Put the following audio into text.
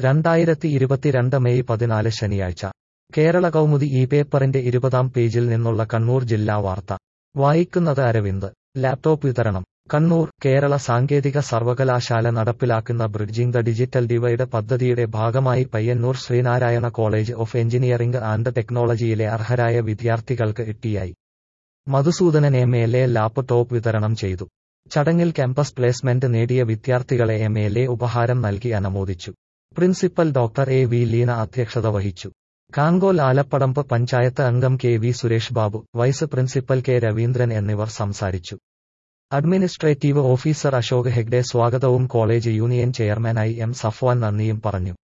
രണ്ടായിരത്തി ഇരുപത്തിരണ്ട് മെയ് പതിനാല് ശനിയാഴ്ച കേരള കൗമുദി ഈ പേപ്പറിന്റെ ഇരുപതാം പേജിൽ നിന്നുള്ള കണ്ണൂർ ജില്ലാ വാർത്ത വായിക്കുന്നത് അരവിന്ദ് ലാപ്ടോപ്പ് വിതരണം കണ്ണൂർ കേരള സാങ്കേതിക സർവകലാശാല നടപ്പിലാക്കുന്ന ബ്രിഡ്ജിംഗ് ദ ഡിജിറ്റൽ ഡിവൈഡ് പദ്ധതിയുടെ ഭാഗമായി Payyanur Sreenarayana college of engineering and ടെക്നോളജിയിലെ അർഹരായ വിദ്യാർത്ഥികൾക്ക് എട്ടിയായി Madhusoodanan M L A laptop വിതരണം ചെയ്തു ചടങ്ങിൽ ക്യാമ്പസ് പ്ലേസ്മെന്റ് നേടിയ വിദ്യാർത്ഥികളെ എം എൽ എ ഉപഹാരം നൽകി അനുമോദിച്ചു principal doctor A V Leena അധ്യക്ഷത വഹിച്ചു കാങ്കോൽ ആലപ്പടമ്പ് പഞ്ചായത്ത് അംഗം K V Suresh Babu vice principal K Raveendran എന്നിവർ സംസാരിച്ചു അഡ്മിനിസ്ട്രേറ്റീവ് ഓഫീസർ അശോക് ഹെഗ്ഡെ സ്വാഗതവും കോളേജ് യൂണിയൻ ചെയർമാനായി എം സഫ്വാൻ നന്ദിയും പറഞ്ഞു